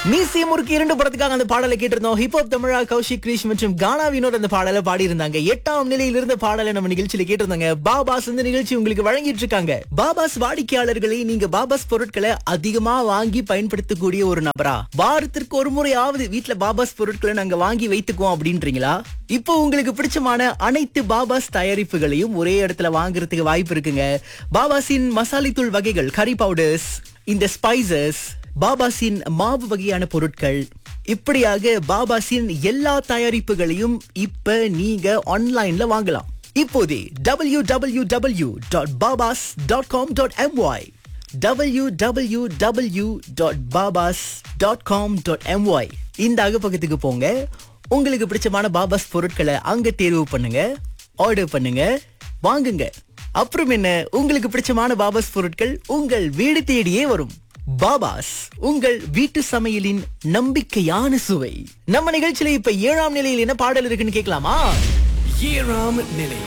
மீசிய முறுக்கு இரண்டு படத்துக்காக அந்த பாடலை கேட்டிருந்தோம் ஹிப்ஹாப் தமிழா கௌஷிக் கிரீஷ் மற்றும் கானா வினோத் அந்த பாடலை பாடியிருந்தாங்க எட்டாம் நிலையில் இருந்த பாடலை நம்ம நிகழ்ச்சியில கேட்டிருந்தாங்க பாபாஸ் இந்த நிகழ்ச்சி உங்களுக்கு வழங்கிட்டு இருக்காங்க பாபாஸ் வாடிக்கையாளர்களை நீங்க பாபாஸ் பொருட்களை அதிகமா வாங்கி பயன்படுத்தக்கூடிய ஒரு நபரா வாரத்திற்கு ஒரு முறையாவது வீட்ல பாபாஸ் பொருட்களை நாங்க வாங்கி வைத்துக்குவோம் அப்படின்றீங்களா இப்போ உங்களுக்கு பிடிச்சமான அனைத்து பாபாஸ் தயாரிப்புகளையும் ஒரே இடத்துல வாங்குறதுக்கு வாய்ப்பு இருக்குங்க பாபாஸின் மசாலி தூள் வகைகள் கறி பவுடர்ஸ் இந்த ஸ்பைசஸ் பாபாஸின் மாவு வகையான பொருட்கள் இப்படியாக பாபாஸின் எல்லா தயாரிப்புகளையும் இப்ப நீங்க ஆன்லைன்ல வாங்கலாம் இப்போதே W W W dot Baba's dot com dot MY W W W dot Baba's dot com dot MY இந்த அகப்பக்கத்துக்கு போங்க உங்களுக்கு பிடிச்சமான பாபாஸ் பொருட்களை அங்க தேர்வு பண்ணுங்க ஆர்டர் பண்ணுங்க வாங்குங்க அப்புறம் என்ன உங்களுக்கு பிடிச்சமான பாபாஸ் பொருட்கள் உங்கள் வீடு தேடியே வரும் பாபாஸ் உங்கள் வீட்டு சமையலின் நம்பிக்கையான சுவை நம்ம நிகழ்ச்சியில இப்ப ஏழாம் நிலையில் என்ன பாடல் இருக்குன்னு கேட்கலாமா ஏழாம் நிலை